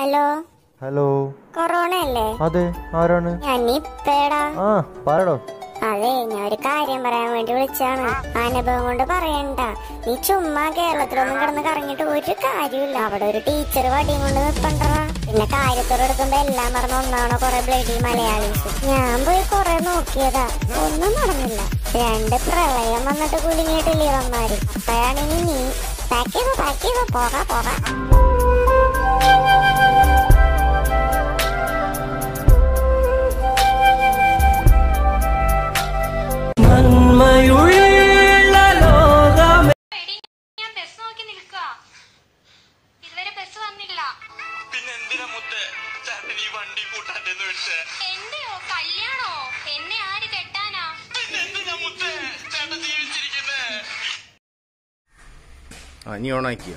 hello hello corona അല്ലേ അതെ ആരാണ് ഞാൻ നിപ്പേടാ ആ പറയടോ അതെ ഞാൻ ഒരു കാര്യം പറയാൻ വേണ്ടി വിളിച്ചാണ് അനുഭവം കൊണ്ട് പറയണ്ട നീ ചുമ്മാ കേരളത്തിലൊന്നും കിടന്ന് കറങ്ങിയിട്ട് ഒരു കാര്യമില്ല അവിടെ ഒരു ടീച്ചർ വടിയും കൊണ്ട് നിപ്പണ്ടറാ പിന്നെ കാര്യത്തോടെ എടുക്കുമ്പോ എല്ലാം മറന്ന് ഒന്നാണോ കൊറേ ബ്ലഡി മലയാളീസ് ഞാൻ പോയി കൊറേ നോക്കിയതാ ഒന്നും നടന്നില്ല രണ്ട് പ്രളയം വന്നിട്ട് കുലുങ്ങിയിട്ടില്ലേ ഇവന്മാര് അപ്പോഴാണെങ്കിൽ നീ പാക്ക് ചെയ്തോ പാക്ക് ചെയ്തോ പോകാ പോകാ നന്മയുള്ള ലോകമേ എടി, ഞാൻ ബസ് നോക്കി നിൽക്കുക ഇതുവരെ ബസ് വന്നില്ല പിന്നെ എന്തിനാ മുത്തേ ചേട്ടൻ ഈ വണ്ടി കൂട്ടാണ്ടെന്ന് വെച്ചേ എന്റെയോ കല്യാണോ എന്നെ ആര് കെട്ടാനാ പിന്നെ എന്തിനാ മുത്തേ ചേട്ടൻ ജീവിച്ചിരിക്കുന്നേ ആ നീ ഓണാക്കിയ